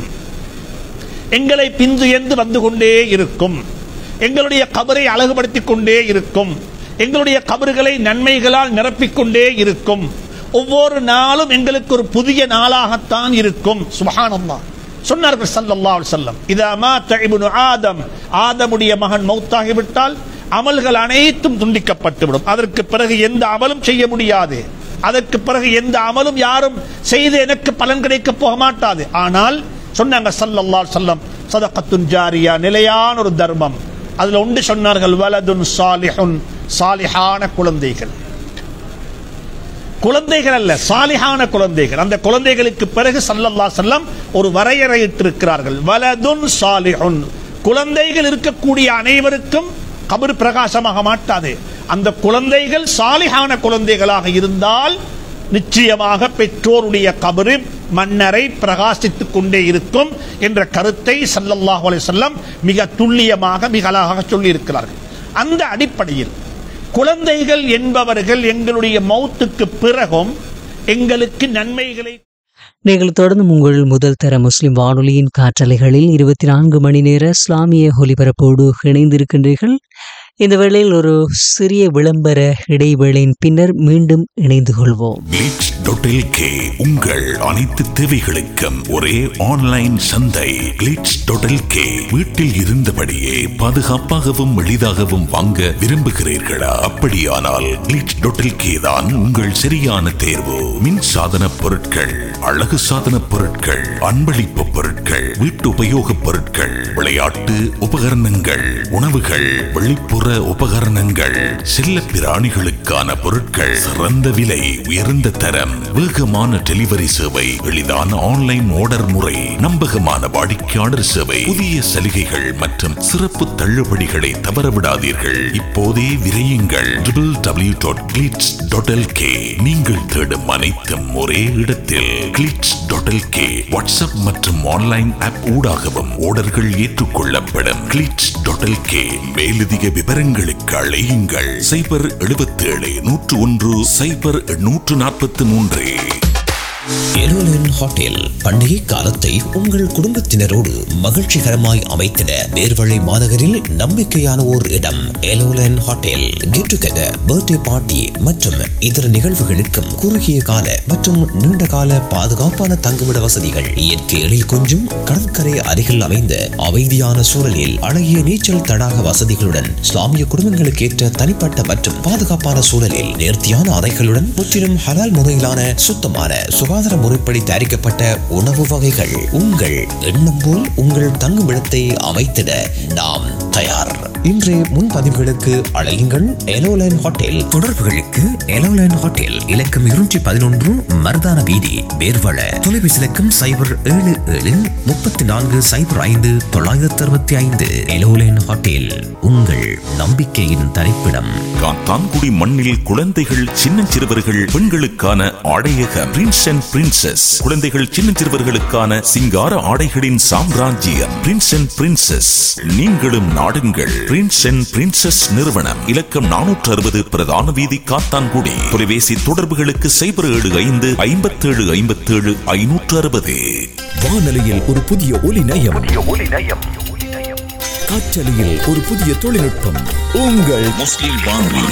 எங்களை பின்துயர்ந்து வந்து கொண்டே இருக்கும் எங்களுடைய கபரை அழகுபடுத்திக் கொண்டே இருக்கும் எங்களுடைய கபறுகளை நன்மைகளால் நிரப்பிக் கொண்டே இருக்கும் ஒவ்வொரு நாளும் எங்களுக்கு ஒரு புதிய நாளாகத்தான் இருக்கும் சுபஹானல்லாஹ் சொன்னார்கள் ஸல்லல்லாஹு அலைஹி வஸல்லம் இதா மாத இப்னு ஆதம் ஆதமுடைய மகன் மௌத்தாகிவிட்டால் அமல்கள் அனைத்தும் துண்டிக்கப்பட்டு விடும் அதற்கு பிறகு எந்த அமலும் செய்ய முடியாது அதற்கு பிறகு எந்த அமலும் யாரும் செய்து எனக்கு பலன் கிடைக்க போக மாட்டாது ஆனால் சொன்னாங்க ஸல்லல்லாஹு அலைஹி வஸல்லம் சதகத்துன் ஜாரியா நிலையான ஒரு தர்மம் அதுல ஒன்று சொன்னார்கள் வலதுன் சாலிஹுன் சாலிஹான குழந்தைகள் குழந்தைகள் அல்ல சாலிஹான குழந்தைகள் அந்த குழந்தைகளுக்கு பிறகு சல்லல்லா செல்லம் ஒரு வரையறையிட்டிருக்கிறார்கள் வலதுன் சாலிஹுன் குழந்தைகள் இருக்கக்கூடிய அனைவருக்கும் கபர் பிரகாசமாக மாட்டாது அந்த குழந்தைகள் சாலிஹான குழந்தைகளாக இருந்தால் நிச்சயமாக பெற்றோருடைய கபரு மன்னரை பிரகாசித்துக் கொண்டே இருக்கும் என்ற கருத்தை சல்லல்லாஹு அலைஹி வஸல்லம் மிக துல்லியமாக மிக அழகாக சொல்லி இருக்கிறார்கள் அந்த அடிப்படையில் குழந்தைகள் என்பவர்கள் எங்களுடைய மௌத்துக்கு பிறகும் எங்களுக்கு நன்மைகளை நீங்கள் தொடர்ந்து உங்கள் முதல் தர முஸ்லிம் வானொலியின் காற்றலைகளில் இருபத்தி நான்கு மணி நேர இஸ்லாமிய ஒலிபரப்போடு இணைந்திருக்கின்றீர்கள் இந்த வேளையில் ஒரு சிறிய விளம்பர இடைவேளையின் பின்னர் மீண்டும் இணைந்து கொள்வோம் கிளிட்ஸ் டாட் உங்கள் அனைத்து தேவைகளுக்கும் ஒரே ஆன்லைன் சந்தை கிளிட்ஸ் டாட் வீட்டில் இருந்தபடியே பாதுகாப்பாகவும் எளிதாகவும் வாங்க விரும்புகிறீர்களா அப்படியானால் கிளிட்ஸ் டாட் தான் உங்கள் சரியான தேர்வு மின் சாதன பொருட்கள் அழகு சாதன பொருட்கள் அன்பளிப்பு பொருட்கள் வீட்டு உபயோகப் பொருட்கள் விளையாட்டு உபகரணங்கள் உணவுகள் வெளிப்புற உபகரணங்கள் செல்ல பிராணிகளுக்கான பொருட்கள் சிறந்த விலை உயர்ந்த தரம் வேகமான டெலிவரி சேவை எளிதான ஆன்லைன் ஆர்டர் முறை நம்பகமான வாடிக்கையாளர் சேவை புதிய சலுகைகள் மற்றும் சிறப்பு தள்ளுபடிகளை தவறவிடாதீர்கள் இப்போதே விரையுங்கள் டபிள்யூ டாட் கிளிட்ஸ் டாட் நீங்கள் தேடும் அனைத்தும் ஒரே இடத்தில் கிளிட்ஸ் டாட் வாட்ஸ்அப் மற்றும் ஆன்லைன் ஆப் ஊடாகவும் ஆர்டர்கள் ஏற்றுக்கொள்ளப்படும் கிளிட்ஸ் டாட் மேலதிக விவரங்களுக்கு அழையுங்கள் சைபர் எழுபத்தி ஏழு நூற்று ஒன்று சைபர் நூற்று நாற்பத்தி மூன்று எலோலன் ஹோட்டல் பண்டிகை காலத்தை உங்கள் குடும்பத்தினரோடு மகிழ்ச்சிகரமாய் அமைத்திட நேர்வழி மாநகரில் நம்பிக்கையான ஓர் இடம் எலோலன் hotel get together birthday party மற்றும் இதர நிகழ்வுகளுக்கும் குறுகிய கால மற்றும் நீண்ட கால பாதுகாப்பான தங்குமிட வசதிகள் இயற்கை எழில் கொஞ்சும் கடற்கரை அருகில் அமைந்த அமைதியான சூழலில் அழகிய நீச்சல் தடாக வசதிகளுடன் இஸ்லாமிய குடும்பங்களுக்கு ஏற்ற தனிப்பட்ட மற்றும் பாதுகாப்பான சூழலில் நேர்த்தியான அறைகளுடன் முற்றிலும் ஹலால் முறையிலான சுத்தமான சுகாதார முறைப்படி தயாரிக்கப்பட்ட உணவு வகைகள் உங்கள் எண்ணம் போல் உங்கள் தங்குமிடத்தை அமைத்திட நாம் தயார் இன்றைய முன்பதிவுகளுக்கு அழையுங்கள் எலோலைன் ஹோட்டல் தொடர்புகளுக்கு எலோலைன் ஹோட்டல் இலக்கம் இருநூற்றி பதினொன்று மருதான வீதி வேர்வள தொலைபேசி இலக்கம் சைபர் ஏழு ஏழு முப்பத்தி நான்கு சைபர் ஐந்து தொள்ளாயிரத்தி அறுபத்தி ஐந்து எலோலைன் ஹோட்டல் உங்கள் நம்பிக்கையின் தரிப்பிடம் காத்தான்குடி மண்ணில் குழந்தைகள் சின்னஞ்சிறுவர்கள் பெண்களுக்கான ஆடையக பிரின்ஸ் அண்ட் பிரின்சஸ் குழந்தைகள் சின்னஞ்சிறுவர்களுக்கான சிங்கார ஆடைகளின் சாம்ராஜ்யம் பிரின்ஸ் அண்ட் பிரின்சஸ் நீங்களும் நாடுங்கள் பிரின்ஸ் அண்ட் பிரின்சஸ் நிறுவனம் இலக்கம் நானூற்று அறுபது பிரதான வீதி காத்தான்குடி தொலைபேசி தொடர்புகளுக்கு சைபர் ஏழு ஐந்து ஐம்பத்தேழு ஐம்பத்தேழு ஐநூற்று அறுபது வானொலியில் ஒரு புதிய ஒலி நயம் காற்றலையில் ஒரு புதிய தொழில்நுட்பம் உங்கள் முஸ்லிம் வானொலி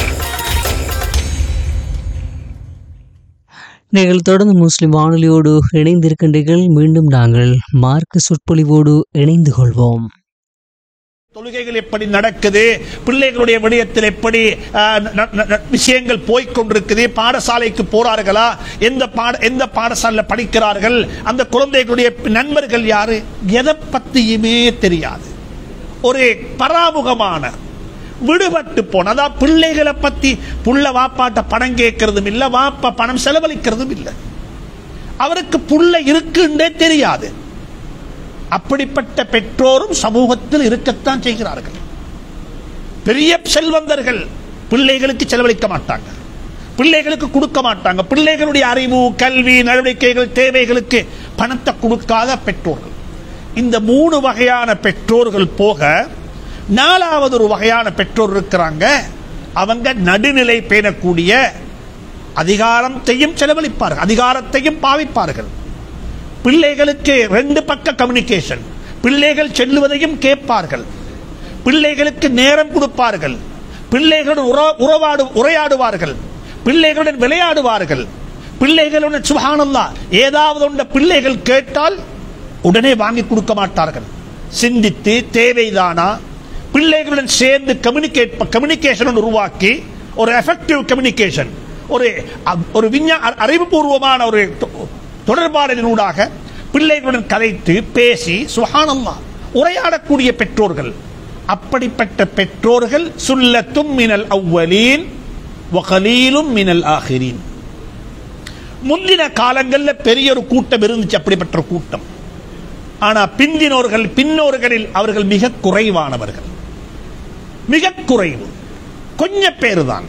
நீங்கள் தொடர்ந்து முஸ்லிம் வானொலியோடு இணைந்திருக்கின்றீர்கள் மீண்டும் நாங்கள் மார்க்க சொற்பொழிவோடு இணைந்து கொள்வோம் தொழுகைகள் எப்படி நடக்குது பிள்ளைகளுடைய விடயத்தில் எப்படி அஹ், ந- ந- ந- விஷயங்கள் போய்க் கொண்டிருக்குது பாடசாலைக்கு போறார்களா எந்த பாட எந்த பாடசாலையில் படிக்கிறார்கள் அந்த குழந்தைகளுடைய நண்பர்கள் யாரு எதை பத்தியுமே தெரியாது ஒரு பராமுகமான விடுபட்டு போன அதாவது பிள்ளைகளை பத்தி புள்ள வாப்பாட்ட பணம் கேட்கறதும் இல்ல வாப்பா பணம் செலவழிக்கிறதும் இல்லை அவருக்கு புள்ள இருக்குன்னே தெரியாது அப்படிப்பட்ட பெற்றோரும் சமூகத்தில் இருக்கத்தான் செய்கிறார்கள் பெரிய செல்வந்தர்கள் பிள்ளைகளுக்கு செலவழிக்க மாட்டாங்க பிள்ளைகளுக்கு கொடுக்க மாட்டாங்க பிள்ளைகளுடைய அறிவு கல்வி நடவடிக்கைகள் தேவைகளுக்கு பணத்தை கொடுக்காத பெற்றோர்கள் இந்த மூணு வகையான பெற்றோர்கள் போக நாலாவது ஒரு வகையான பெற்றோர் இருக்கிறாங்க அவங்க நடுநிலை பேணக்கூடிய அதிகாரத்தையும் செலவழிப்பார்கள் அதிகாரத்தையும் பாவிப்பார்கள் பிள்ளைகளுக்கு ரெண்டு பக்க கம்யூனிகேஷன் பிள்ளைகள் செல்லுவதையும் கேட்பார்கள் பிள்ளைகளுக்கு நேரம் கொடுப்பார்கள் பிள்ளைகளுடன் உற- உறவாடு உரையாடுவார்கள் பிள்ளைகளுடன் விளையாடுவார்கள் பிள்ளைகளுடன் சுபஹானல்லா ஏதாவது ஒன்ற பிள்ளைகள் கேட்டால் உடனே வாங்கி கொடுக்க மாட்டார்கள் சிந்தித்து தேவைதானா பிள்ளைகளுடன் சேர்ந்து கம்யூனிகேட் கம்யூனிகேஷன் உருவாக்கி ஒரு எஃபெக்டிவ் கம்யூனிகேஷன் ஒரு அ- ஒரு விஞ்ஞா அ- அறிவுபூர்வமான ஒரு தொ- தொடர்பாடலினூடாக பிள்ளைகளுடன் கதைத்து பேசி சுஹானல்லா உரையாடக்கூடிய பெற்றோர்கள் அப்படிப்பட்ட பெற்றோர்கள் சுல்லத்தும் மினல் அவ்வலீன் வகலீலும் மினல் ஆகிரீன் முந்தின காலங்களில் பெரிய ஒரு கூட்டம் இருந்துச்சு அப்படிப்பட்ட ஒரு கூட்டம் ஆனா பிந்தினோர்கள் பின்னோர்களில் அவர்கள் மிக குறைவானவர்கள் மிக குறைவு கொஞ்ச பேர் தான்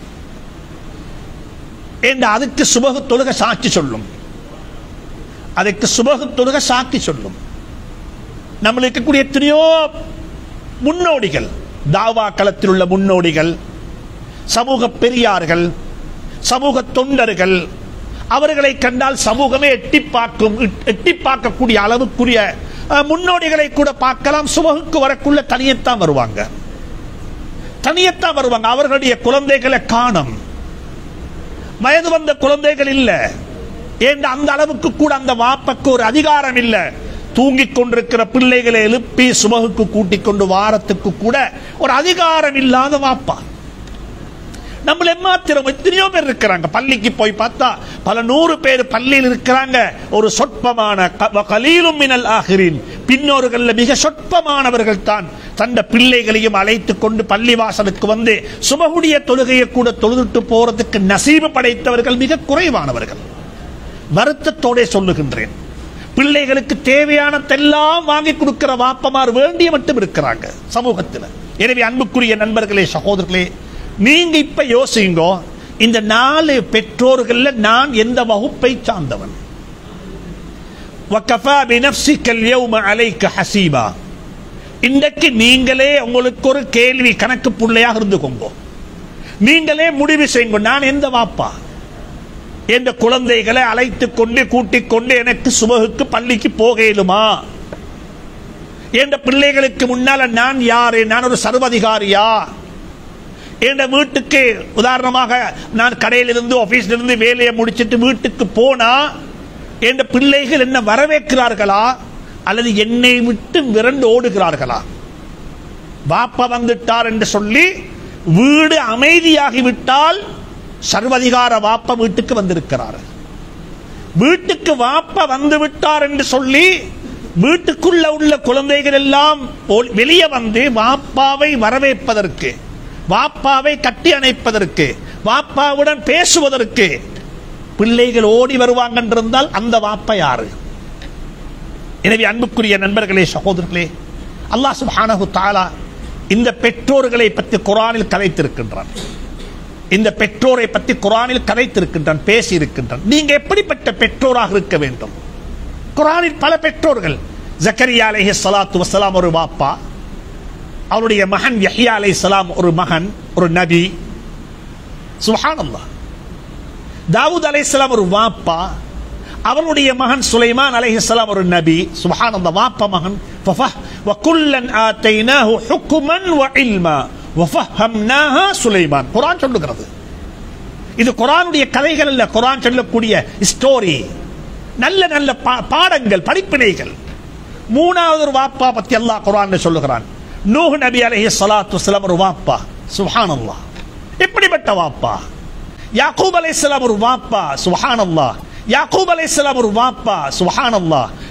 ஏண்டா அதுக்கு சுபகு தொழுக சாட்சி சொல்லும் அதுக்கு சுபகு தொழுக சாட்சி சொல்லும் நம்ம இருக்கக்கூடிய எத்தனையோ முன்னோடிகள் தாவா களத்தில் உள்ள முன்னோடிகள் சமூக பெரியார்கள் சமூக தொண்டர்கள் அவர்களை கண்டால் சமூகமே எட்டி பார்க்கும் எட்டி பார்க்கக்கூடிய அளவுக்குரிய அஹ், முன்னோடிகளை கூட பார்க்கலாம் சுபகுக்கு வரக்குள்ள தனியத்தான் வருவாங்க தனியத்தான் வருவாங்க அவர்களுடைய குழந்தைகளை காணும் வயது வந்த குழந்தைகள் இல்ல ஏன் அந்த அளவுக்கு கூட அந்த வாப்பக்கு ஒரு அதிகாரம் இல்ல தூங்கிக் கொண்டிருக்கிற பிள்ளைகளை எழுப்பி சுமகுக்கு கூட்டிக் கொண்டு வாரத்துக்கு கூட ஒரு அதிகாரம் இல்லாத வாப்பா நம்மள எம்மாத்திரம் எத்தனையோ பேர் இருக்கிறாங்க பள்ளிக்கு போய் பார்த்தா பல நூறு பேர் பள்ளியில் இருக்கிறாங்க ஒரு சொற்பமான க- கலீலும் மினல் ஆகிறீன் பின்னோர்கள்ல மிக சொற்பமானவர்கள் தான் தந்த பிள்ளைகளையும் அழைத்துக் கொண்டு பள்ளி வாசலுக்கு வந்து சுபகுடைய தொழுகையை கூட தொழுதுட்டு போறதுக்கு நசீபு படைத்தவர்கள் மிக குறைவானவர்கள் வருத்தத்தோட சொல்லுகின்றேன் பிள்ளைகளுக்கு தேவையானதெல்லாம் வாங்கி கொடுக்கிற வாப்பமார் வேண்டிய மட்டும் இருக்கிறாங்க சமூகத்தில் எனவே அன்புக்குரிய நண்பர்களே சகோதரர்களே நீங்க இப்ப யோசிங்கோ இந்த நாலு பெற்றோர்கள்ல நான் எந்த வகுப்பை சார்ந்தவன் وَكَفَى بِنَفْسِكَ الْيَوْمَ عَلَيْكَ حَسِيبًا இன்றைக்கு நீங்களே உங்களுக்கு ஒரு கேள்வி கணக்கு புள்ளையாக இருந்துக்கோங்க நீங்களே முடிவு செய்யுங்க நான் எந்த வாப்பா என்ற குழந்தைகளை அழைத்துக் கொண்டு கூட்டிக் கொண்டு எனக்கு சுபகுக்கு பள்ளிக்கு போக இயலுமா என்ற பிள்ளைகளுக்கு முன்னால நான் யாரு நான் ஒரு சர்வதிகாரியா என்ற வீட்டுக்கு உதாரணமாக நான் கடையிலிருந்து ஆபீஸ்ல வேலையை முடிச்சிட்டு வீட்டுக்கு போனா என்ற பிள்ளைகள் என்ன வரவேற்கிறார்களா அல்லது என்னை விட்டு விரண்டு ஓடுகிறார்களா பாப்பா வந்துட்டார் என்று சொல்லி வீடு அமைதியாகிவிட்டால் சர்வதிகார வாப்ப வீட்டுக்கு வந்திருக்கிறார் வீட்டுக்கு வாப்ப வந்து விட்டார் என்று சொல்லி வீட்டுக்குள்ள உள்ள குழந்தைகள் எல்லாம் ஓ- வெளியே வந்து வாப்பாவை வரவேற்பதற்கு வாப்பாவை கட்டி அணைப்பதற்கு வாப்பாவுடன் பேசுவதற்கு பிள்ளைகள் ஓடி வருவாங்க என்றிருந்தால் அந்த வாப்பா யாரு எனவே அன்புக்குரிய நண்பர்களே சகோதரர்களே அல்லாஹ் சுப்ஹானஹு தஆலா இந்த பெற்றோர்களை பற்றி குரானில் கதைத்திருக்கின்றான் இந்த பெற்றோரை பற்றி குரானில் கதைத்திருக்கின்றான் பேசி இருக்கின்றான் நீங்க எப்படிப்பட்ட பெற்றோராக இருக்க வேண்டும் குரானில் பல பெற்றோர்கள் ஜக்கரியா அலைஹி ஸலாத்து வஸலாம் ஒரு பாப்பா அவருடைய மகன் யஹ்யா அலைஹிஸ்ஸலாம் ஒரு மகன் ஒரு நபி சுப்ஹானல்லாஹ் தாவூத் அலைஹிஸ்ஸலாம் ஒரு வாப்பா அவருடைய மகன் சுலைமான் அலைஹிஸ்ஸலாம் ஒரு நபி சுப்ஹானல்லாஹ் வாப்பா மகன் ஃபஃபஹ் வகுல்லன் ஆதைனாஹு ஹுக்மன் வ இல்மா வஃபஹம்னாஹா சுலைமான் குர்ஆன் சொல்லுகிறது இது குர்ஆனுடைய கதைகள் அல்ல குர்ஆன் சொல்லக்கூடிய ஸ்டோரி நல்ல நல்ல பா- பாடங்கள் படிப்பினைகள் மூணாவது ஒரு வாப்பா பத்தி அல்லாஹ் குர்ஆன்ல சொல்லுகிறான் நூஹ் நபி அலைஹி ஸலாத்து வஸலாம் ஒரு வாப்பா சுப்ஹானல்லாஹ் எப்படிப்பட்ட வாப்பா யாக்கூப் அலைஹிஸ்ஸலாம் ஒரு வாப்பா சுப்ஹானல்லாஹ் யாக்கூப் அலைஹிஸ்ஸலாம் ஒரு வாப்பா சுப்ஹானல்லாஹ்